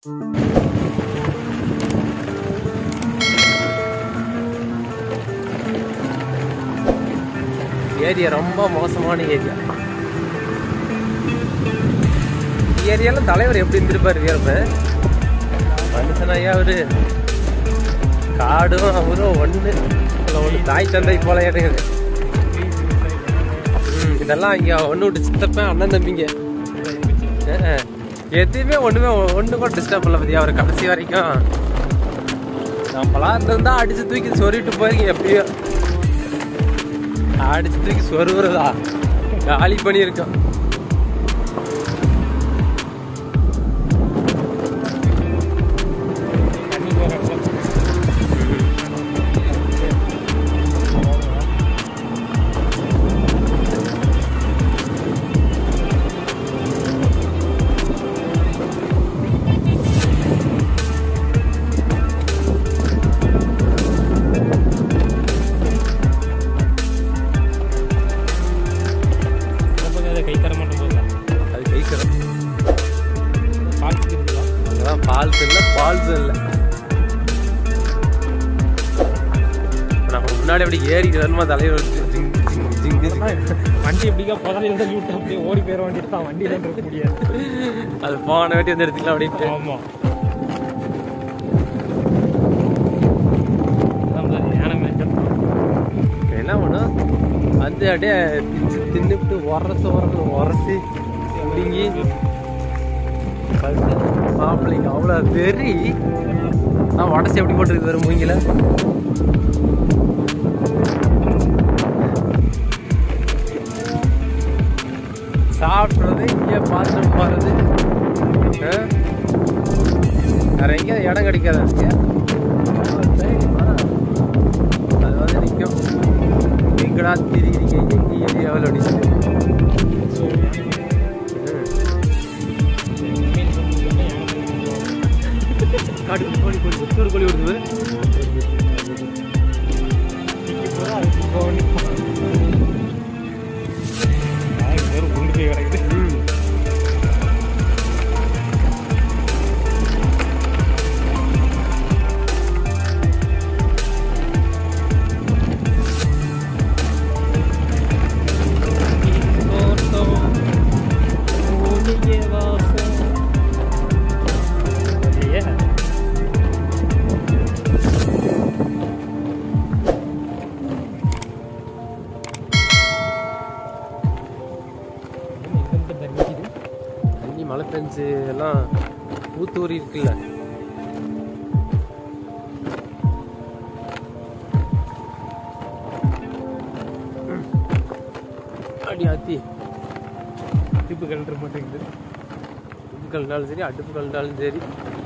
Area ரொம்ப மோசமான area ஏரியால தலைவர் எப்படி இருந்திருப்பாரு வீரப்பன் மனுஷனாயா அவரு காடும் அவரும் ஒண்ணு இல்ல ஒண்ணு தாய் தந்தை போல இருக்குது ம், இதெல்லாம் இங்க ஒண்ணு விட்டு சித்தப்பேன் அண்ணன் தம்பிங்க அஹ், எதுவுமே ஒண்ணுமே ஒண்ணு கூட டிஸ்டர்ப் பண்ணல பத்தியா அவர் கடைசி வரைக்கும் நம்மளாம் இருந்தா அடிச்சு தூக்கி சொருவிட்டு போறீங்க எப்படியோ அடிச்சு தூக்கி சொருவுறதா காலி பண்ணியிருக்கோம் தண்ணி போகிற இடத்துல ரொம்ப அதை கை தர மாட்டோம் போதுல அது கைக்கிறோம் பார்த்துட்டு இருக்குதா அதான் ஃபால்ஸ் இல்லை ஃபால்ஸ் இல்லை நம்ம முன்னாடி அப்படி ஏறி தருமா தலைவர் ஜிங் ஜிங் ஜிங் ஜிங். வண்டி எப்படிக்கா புதலையில் தள்ளி விட்டு அப்படியே ஓடி போயிட வேண்டியது தான் வண்டியில இருக்க முடியாது அது போன வேட்டி வந்து எடுத்துக்கலாம் அப்படின்ட்டு ஆமா அதான் பாரு, யானை மேய்ச்சல் என்ன பண்ணும் வந்து அப்படியே தின்னு தின்னுபிட்டு உரசு உரசு உரசி முடிங்கி மாப்பிள்ளைங்க அவ்வளோ வெறி நான் உடச்சி எப்படி போட்டுருக்கு வரும் மூங்கில சாப்பிட்றது இங்கே பாத்ரூம் போகிறது வேற எங்கேயும் இடம் கிடைக்காது அதுக்கு அது வந்து நிற்கும் எங்கடா திரிகிறீங்க எங்க ஏரியாவில் அப்படின்னு காடு கோழி கோழி ஒரு கோழி விடுது உண்டு போய் கிடக்குது Yeah. எங்கெங்க தண்ணிக்குது தண்ணி மழை பெஞ்சு எல்லாம் ஊத்தூரி இருக்குல்ல அடி ஆத்தி டிப்பு கழட்ட மாட்டேங்குது அடுப்பு கலந்தாலும் சரி அடுப்பு கலந்தாலும் சரி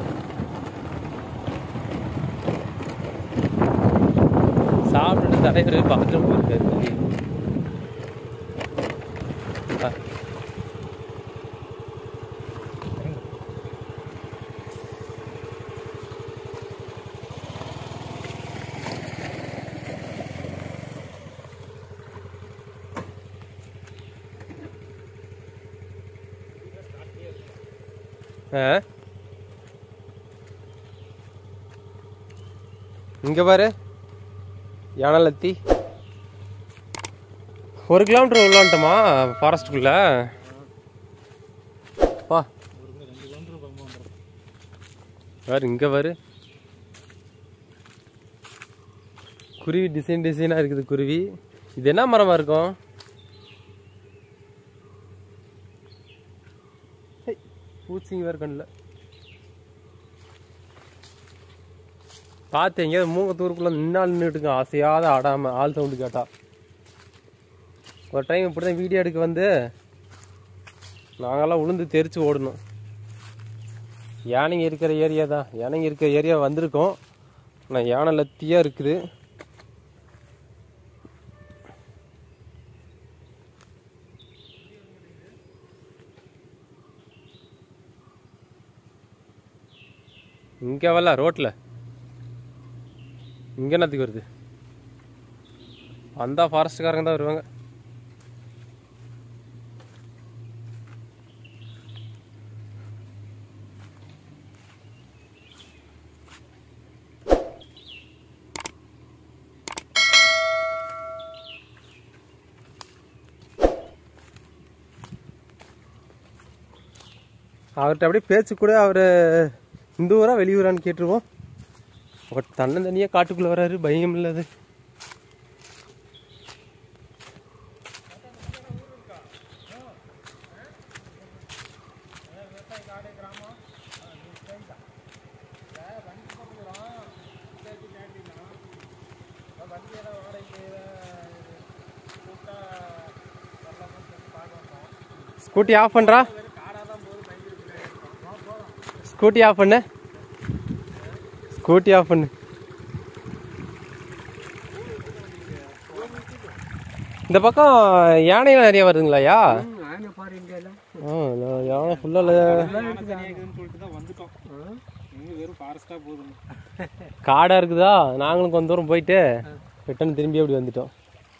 சாப்பிட்டுட்டு தலைவர் பாத்ரூம் போயிருக்காரு ஆ. ஆ இங்க பாரு யானலத்தி ஒரு கிலோமீட்டர் உள்ளான்ட்டோமா ஃபாரஸ்ட்டுக்குள்ள வா பாரு இங்க பாரு குருவி டிசைன் டிசைனாக இருக்குது குருவி இது என்ன மரமா இருக்கும் ஹை, பூச்சிங்க வேறு கண்ணில் பார்த்து எங்கேயாவது மூங்கத்தூருக்குள்ள நின்னால் நின்றுட்டுங்க ஆசையாத ஆடாம ஆள் சவுண்டு கேட்டா ஒரு டைம் இப்படி தான் வீடியோ எடுக்க வந்து நாங்கெல்லாம் உளுந்து தெரிச்சு ஓடணும் யானைங்க இருக்கிற ஏரியா தான் யானைங்க இருக்கிற ஏரியா வந்திருக்கோம் ஆனால் யானை லத்தியாக இருக்குது இங்கே வரல ரோட்டில் இங்கே என்னத்துக்கு வருது வந்தால் ஃபாரஸ்ட்டுக்காரங்க தான் வருவாங்க அவர்கிட்ட அப்படியே பேச்சு கூட அவர் இந்த ஊரா வெளியூரான்னு கேட்டுருவோம் அவர் தன்னந்தனியாக காட்டுக்குள்ளே வராரு பயம் இல்லாது ஸ்கூட்டி ஆஃப் பண்ணுறா ஸ்கூட்டி ஆஃப் பண்ணு ஸ்கூட்டி ஆஃப் பண்ணு இந்த பக்கம் யானைகள் நிறைய வருதுங்களாயா ஆனை பாரு இங்க எல்லாம் ஆ நான் யானை ஃபுல்லாக சொல்லிட்டு தான் வந்துட்டோம் இங்க வெறும் ஃபாரஸ்டா போகுது காடாக இருக்குதா நாங்களும் கொஞ்ச தூரம் போயிட்டு ரிட்டன் திரும்பி அப்படி வந்துட்டோம்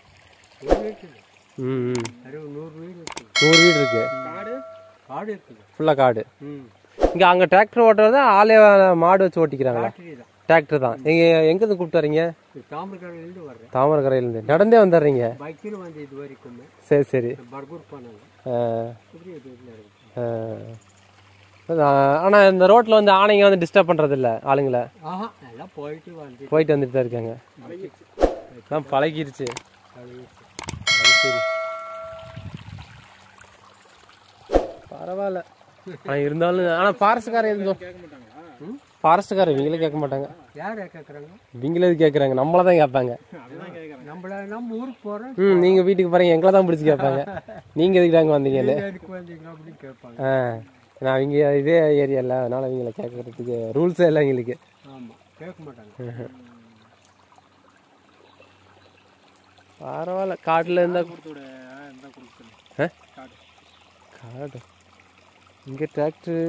ம் ம். அறுபது நூறு வீடு இருக்குது நூறு வீடு இருக்கு காடு காடு இருக்குது ஃபுல்லாக காடு ம் இங்கே அங்கே டிராக்டர் ஓட்டுறதா ஆளே மாடு வச்சு ஓட்டிக்கிறாங்களா ஃபேக்டரி தான் டிராக்டர் தான் நீங்கள் எங்கேருந்து கூப்பிட்டு வரீங்க தாமிரக்கரையிலேருந்து வர்றேன் தாமரக்கரையிலேருந்து நடந்தே வந்துடுறீங்க பைக்கில் வந்து இது வரைக்கும் சரி சரி பர்கூர் போனாங்க ஆ, இப்படி இது இல்லை இருக்கு ஆ. ஆனா இந்த ரோட்ல வந்து ஆணைங்க வந்து டிஸ்டர்ப் பண்றது இல்ல ஆளுங்களை ஆஹா எல்லாம் போயிட்டு வந்து போயிட்டு வந்துட்டு தான் இருக்காங்க அதான் பழகிருச்சு அது சரி பரவாயில்ல ஆனா இருந்தாலும் ஆனா ஃபாரஸ்ட்காரன் இருந்தோம் கேட்க மாட்டாங்களா ஃபாரஸ்ட்காரன் இவங்களே கேட்க மாட்டாங்க யார் கேட்குறாங்க இவங்களே கேட்குறாங்க நம்மள தான் கேட்பாங்க அதுதான் கேட்குறேன் நம்மள நம்ம ஊருக்கு போகிறோம் ம் நீங்க வீட்டுக்கு போறீங்க எங்களை தான் பிடிச்சி கேட்பாங்க நீங்க எதுக்கு தாங்க வந்தீங்கன்னு எதுக்கு வந்தீங்க அப்படின்னு கேட்பாங்க ஆ நான் அவங்க இதே ஏரியால அதனால அவங்கள கேட்கறதுக்கு ரூல்ஸே இல்லை எங்களுக்கு ஆமாம் கேட்க மாட்டாங்க பரவாயில்ல காட்டுல இருந்தா கொடுத்தோட இருந்தால் கொடுக்கணும் ஆ? காடு காடு இங்க டிராக்டர்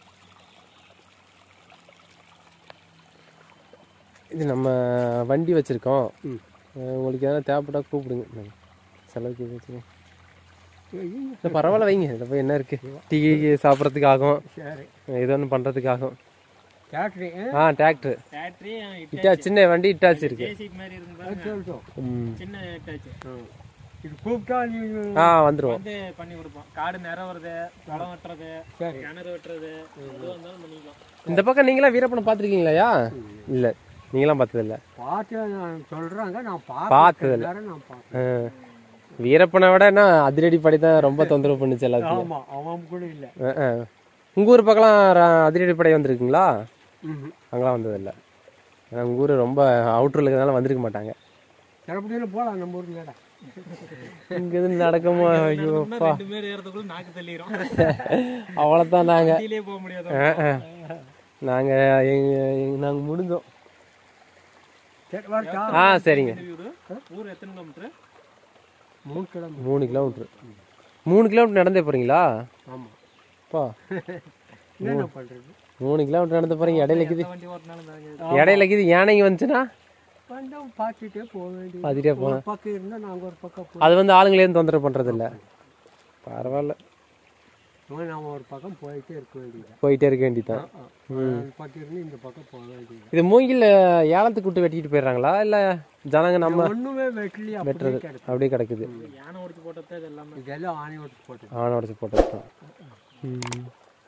இது நம்ம வண்டி வச்சிருக்கோம் ம். அஹ் உங்களுக்கு எதனா தேவைப்பட்டா கூப்பிடுங்க நாங்க செலவுக்கு இது வச்சுக்கோங்க இல்ல, பரவாயில்ல வைங்க இதில் போய் என்ன இருக்கு டீ சாப்பிட்றதுக்கு ஆகும் சரி ஏதோ ஒன்று பண்ணுறதுக்கு ஆகும் கேட்ரி ஆ டிராக்டர் பேட்டரி இட்டா சின்ன வண்டி இட்டாச்சு இருக்கு பேசிக் மாதிரி இருந்து பாருங்க சொல்லிட்டோம் ம். சின்ன டச் இது கூப்பிட்டா நீங்க ஆ வந்துருவோம் வந்து பண்ணி கொடுப்போம் காடு நிறவுறது பழம் வெட்டுறது சரி கிணறு வெட்டுறது எதுவாக இருந்தாலும் பண்ணிக்கலாம் இந்த பக்கம் நீங்களா வீரப்பனை பார்த்துருக்கீங்களாயா இல்ல நீங்களாம் பார்த்ததில்ல பார்த்து நான் சொல்றாங்க நான் பார்த்ததில்ல. பார்த்தேன் நான் பார்த்தேன் வீரப்பனை விட என்ன அதிரடி படை தான் ரொம்ப தொந்தரவு பண்ணுச்சு எல்லாத்தையும் ஆமா அவன் கூட இல்லை அஹ், அஹ். உங்க ஊர் பக்கம்லாம் ர- அதிரடி படை வந்திருக்குங்களா அங்கெல்லாம் வந்ததில்ல ஏன்னா உங்க ஊர் ரொம்ப அவுட்டர்ல இருக்கிறதுனால வந்திருக்க மாட்டாங்க சிறப்படியில் போகலாம் நம்ம ஊருக்கு இங்க இருந்து நடக்குமோ ஐயோ அப்பா ரெண்டு பேர் ஏறதுக்குள்ள நாக்கு தள்ளிடும் அவ்வளவுதான் நாங்க வண்டியிலே போக முடியாது அஹ், அஹ். நாங்க எங்க எங்க- நாங்க முடிஞ்சோம் சரி வரட்டா ஆ சரிங்க ஊர் எத்தனை கிலோமீட்டர் மூணு கிலோமீட்டர் மூணு கிலோமீட்டர் மூணு கிலோமீட்டர் நடந்தே போறீங்களா ஆமா அப்பா என்ன பண்றது மூணு கிலோமீட்டர் நடந்து போறீங்க இடையில இருக்குது வண்டி ஓட்டினாலும் இடையில இருக்குது யானைங்க வந்துச்சுன்னா வந்தோம் பார்த்துட்டே போக வேண்டியது பார்த்துட்டே போனேன் ஒரு பக்கம் இருந்தா நாங்க ஒரு பக்கம் போ அது வந்து ஆளுங்களே எதுவும் தொந்தரவு பண்றது இல்ல பரவாயில்ல சும்மா நாம ஒரு பக்கம் போயிட்டே இருக்க வேண்டியது போயிட்டே இருக்க வேண்டியதுதான் பக்கம் இருந்து இந்த பக்கம் போக வேண்டியது இது மூங்கில் ஏலத்துக்கு விட்டு வெட்டிட்டு போயிடுறாங்களா இல்ல ஜனங்க நம்ம ஒண்ணுமே வெட்டலி வெட்டுறது அப்படியே கிடக்கு அப்படியே கிடக்குது யானை ஓடிச்சு போட்டது இது எல்லாமே இதெல்லாம் ஆணை ஓடிச்சு போட்டது ஆன உடச்சு போட்டதுதான் ம்.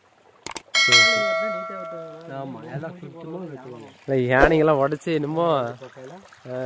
ஆமா எல்லாம் சுத்தமா வெட்டுவாங்க இல்ல யானைங்கெல்லாம் உடச்சி என்னமோ பக்கம் ஆ,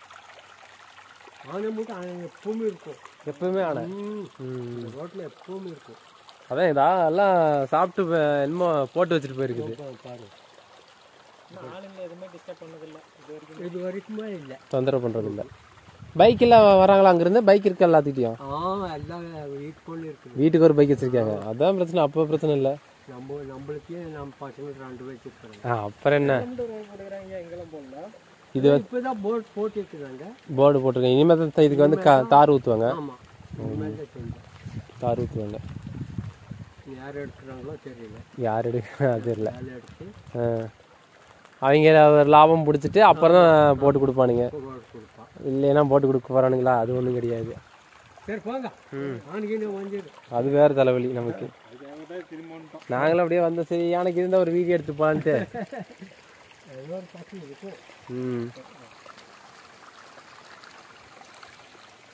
ஆனை மட்டும் ஆனை எப்பவுமே இருக்கும் எப்பவுமே ஆனை ம். ம். ரோட்ல எப்பவுமே இருக்கும் அதான் இதா எல்லாம் சாப்பிட்டு ப- என்னமோ போட்டு வச்சுட்டு போயிருக்குது பா- பாரு ஆளுங்க எதுவுமே டிஸ்டர்ப் பண்ணதில்லை இது வரைக்கும் இது வரைக்குமே இல்லை தொந்தரவு பண்றது இல்ல பைக்கில் வராங்களா அங்கிருந்து பைக் இருக்கு எல்லாத்துக்கிட்டையும் ஆ எல்லாம் வீட்டுக்குள்ள இருக்குது வீட்டுக்கு ஒரு பைக் வச்சிருக்காங்க அதான் பிரச்சனை அப்போ பிரச்சனை இல்லை நம்ம நம்மளுக்கே நம்ம பசங்க ரெண்டு பேர் வச்சிருக்காங்க ஆ அப்புறம் என்ன எங்கெல்லாம் போடல இது இப்பதான் போட் போட்டு இருக்கிறாங்க போர்டு போட்டிருக்கேன் இனிமேல் தான் இதுக்கு வந்து கா- தார் ஊற்றுவாங்க ஆமா இனிமேல் தான் செஞ்சேன் தார் ஊற்றுவாங்க யார் எடுக்கிறாங்களோ தெரியல யார் எடுக்க அது தெரியல வேலை எடுத்து ஆ. அவங்க ஒரு லாபம் பிடிச்சிட்டு அப்புறம் தான் போட்டு கொடுப்பானுங்க போட்டு கொடுப்பான் இல்லைன்னா போட்டு கொடுக்க போகிறானுங்களா அது ஒன்றும் கிடையாது சரி போங்க நாளைக்கு என்ன வந்துடு அது வேற தலைவலி நமக்கு அதுக்காக தான் திரும்ப வந்துட்டோம் நாங்களும் அப்படியே வந்தோம் சரி எனக்கு இருந்தால் ஒரு வீடியோ எடுத்து போலான்ட்டு ஏதோ ஒரு பக்கம் இருக்கும் ம்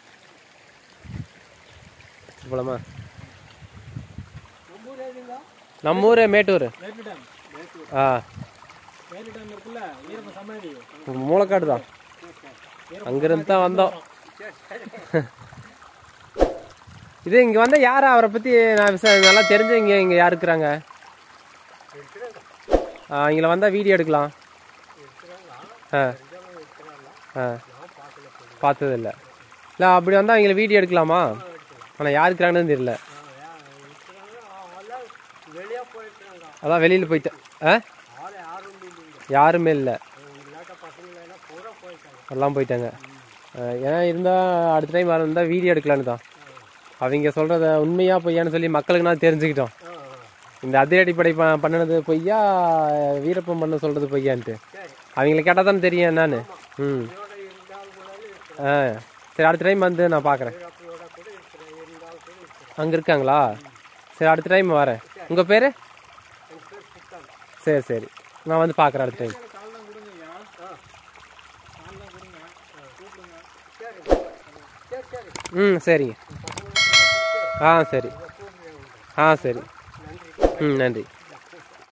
போலாமா நம்ம ஊர் எதுங்க நம்ம ஊர் மேட்டூர் மேட்டு டேம் ஆ மேட்டு டேம் இருக்குல்ல வீரப்ப சமாதி மூலக்காடு தான் அங்கிருந்து தான் வந்தோம் இது இங்க வந்தா யாரு அவரை பத்தி நான் விசா நல்லா தெரிஞ்சவங்க இங்க யார் இருக்கிறாங்க ஆ, இங்க வந்தா வீடியோ எடுக்கலாம் ஆ ஆ பார்த்தது இல்லை இல்லை அப்படி வந்தா அவங்கள வீடியோ எடுக்கலாமா ஆனால் யார் இருக்கிறாங்கன்னு தெரியல அதான் வெளியில் போயிட்டேன் ஆ யாருமே இல்லை எல்லாம் போயிட்டாங்க ஆ, ஏன்னா இருந்தால் அடுத்த டைம் இருந்தால் வீடியோ எடுக்கலான்னு தான் அவங்க சொல்கிறத உண்மையா பொய்யான்னு சொல்லி மக்களுக்கு நான் தெரிஞ்சுக்கிட்டோம் இந்த அதிரடிப்படை ப பண்ணினது பொய்யா வீரப்பன் பண்ண சொல்கிறது பொய்யான்ட்டு அவங்கள கேட்டால் தானே தெரியும் என்னன்னு ம் ஆ சரி அடுத்த டைம் வந்து நான் பார்க்குறேன் அங்கே இருக்காங்களா சரி அடுத்த டைம் வரேன் உங்கள் பேர் சரி சரி நான் வந்து பார்க்குறேன் அடுத்த டைம் கால்லாம் கொடுங்க ஐயா கால்லாம் கொடுங்க கூப்பிடுங்க ம் சரிங்க ஆ சரி ஆ சரி ம் நன்றி